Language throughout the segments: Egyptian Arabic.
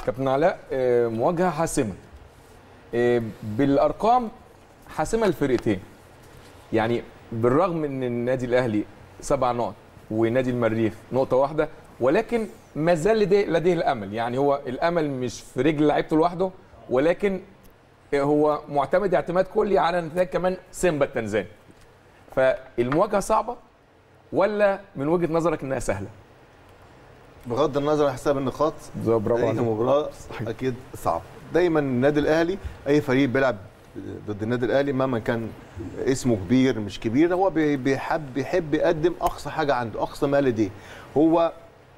كابتن علاء آه، مواجهه حاسمه آه، بالارقام حاسمه للفرقتين يعني بالرغم ان النادي الاهلي سبع نقط ونادي المريخ نقطه واحده ولكن ما زال لديه, لديه الامل يعني هو الامل مش في رجل لعيبته لوحده ولكن هو معتمد اعتماد كلي على نتائج كمان سيمبا التنزاني فالمواجهه صعبه ولا من وجهه نظرك انها سهله بغض النظر عن حساب النقاط برافو اي عليك. مباراه اكيد صعب دايما النادي الاهلي اي فريق بيلعب ضد النادي الاهلي مهما كان اسمه كبير مش كبير هو بي- بيحب بيحب يقدم اقصى حاجه عنده اقصى ما لديه هو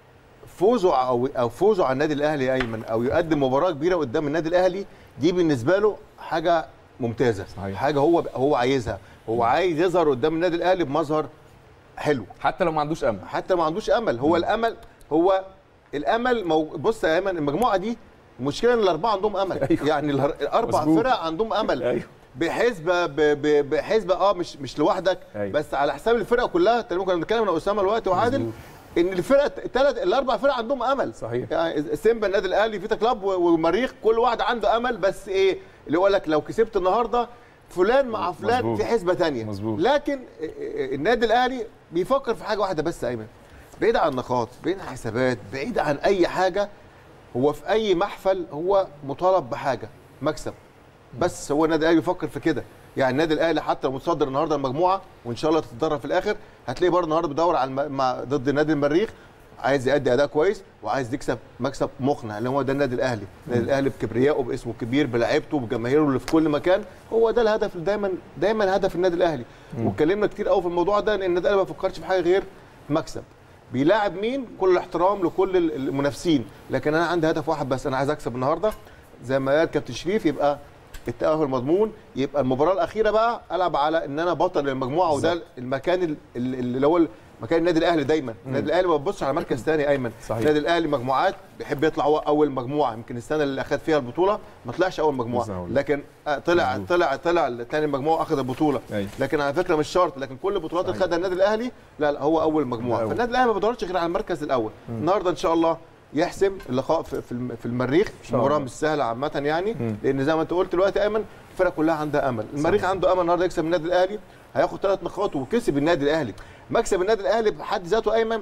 فوزه او او فوزه على النادي الاهلي يا ايمن او يقدم مباراه كبيره قدام النادي الاهلي دي بالنسبه له حاجه ممتازه صحيح. حاجه هو هو عايزها هو عايز يظهر قدام النادي الاهلي بمظهر حلو حتى لو ما عندوش امل حتى ما عندوش امل هو الامل هو الامل مو... بص يا ايمن المجموعه دي المشكله ان الاربعه عندهم امل أيوه. يعني الار- الاربع مظبوط. فرق عندهم امل ايوه بحسبه ب... ب... بحسبه اه مش مش لوحدك أيوه. بس على حساب الفرقه كلها تقريبا كنا بنتكلم انا اسامه الوقت وعادل مظبوط. ان الفرقه الثلاث الاربع فرق عندهم امل صحيح. يعني سيمبا النادي الاهلي فيتا كلاب و- ومريخ كل واحد عنده امل بس ايه اللي يقول لك لو كسبت النهارده فلان مع فلان مظبوط. في حسبه ثانيه مظبوط. لكن النادي الاهلي بيفكر في حاجه واحده بس يا ايمن بعيد عن النقاط بعيد عن حسابات بعيد عن اي حاجه هو في اي محفل هو مطالب بحاجه مكسب بس هو النادي الاهلي بيفكر في كده يعني النادي الاهلي حتى لو متصدر النهارده المجموعه وان شاء الله تتدرب في الاخر هتلاقي برضه النهارده بيدور على الم... مع ضد نادي المريخ عايز يأدي اداء كويس وعايز يكسب مكسب مقنع اللي هو ده النادي الاهلي النادي الاهلي بكبريائه باسمه الكبير بلاعيبته بجماهيره اللي في كل مكان هو ده الهدف اللي دايما دايما هدف النادي الاهلي واتكلمنا كتير قوي في الموضوع ده ان النادي الاهلي ما بيفكرش في حاجه غير مكسب بيلاعب مين كل الاحترام لكل المنافسين لكن انا عندي هدف واحد بس انا عايز اكسب النهارده زي ما قال كابتن شريف يبقى التاهل مضمون يبقى المباراه الاخيره بقى العب على ان انا بطل المجموعه وده بالظبط. المكان ال- ال- اللي هو مكان النادي الاهلي دايما النادي الاهلي ما بيبصش على مركز ثاني ايمن صحيح. النادي الاهلي مجموعات بيحب يطلع هو اول مجموعه يمكن السنه اللي اخذ فيها البطوله ما طلعش اول مجموعه بالظبط. لكن آه، طلع مظبوط. طلع طلع ثاني مجموعه اخذ البطوله أيوة. لكن على فكره مش شرط لكن كل البطولات اللي صحيح. خدها النادي الاهلي لا لا هو اول مجموعه الأول. فالنادي الاهلي ما بيدورش غير على المركز الاول النهارده ان شاء الله يحسم اللقاء في في الم- في المريخ شاء الله. مباراه مش سهله عامه يعني مم. لان زي ما انت قلت دلوقتي ايمن الفرق كلها عندها امل المريخ صحيح. عنده امل النهارده يكسب النادي الاهلي هياخد ثلاث نقاط وكسب النادي الاهلي مكسب النادي الاهلي بحد ذاته ايمن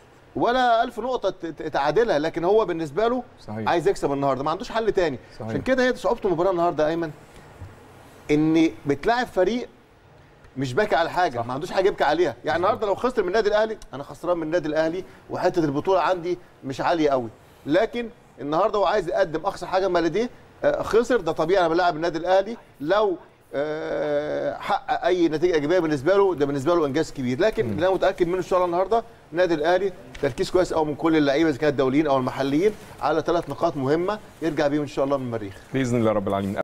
ولا ألف نقطة ت- ت- تعادلها لكن هو بالنسبة له صحيح. عايز يكسب النهارده ما عندوش حل تاني صحيح. عشان كده هي صعوبة المباراة النهارده يا أيمن إن بتلاعب فريق مش باكي على حاجة صح. ما عندوش حاجة يبكي عليها يعني النهارده لو خسر من النادي الأهلي أنا خسران من النادي الأهلي وحتة البطولة عندي مش عالية قوي لكن النهارده هو عايز يقدم أقصى حاجة ما لديه آه، خسر ده طبيعي أنا بلاعب النادي الأهلي لو آه، حقق اي نتيجه ايجابيه بالنسبه له ده بالنسبه له انجاز كبير لكن اللي انا متاكد منه ان شاء الله النهارده النادي الاهلي تركيز كويس قوي من كل اللعيبه اذا كانت الدوليين او المحليين على ثلاث نقاط مهمه يرجع بيهم ان شاء الله من المريخ باذن الله رب العالمين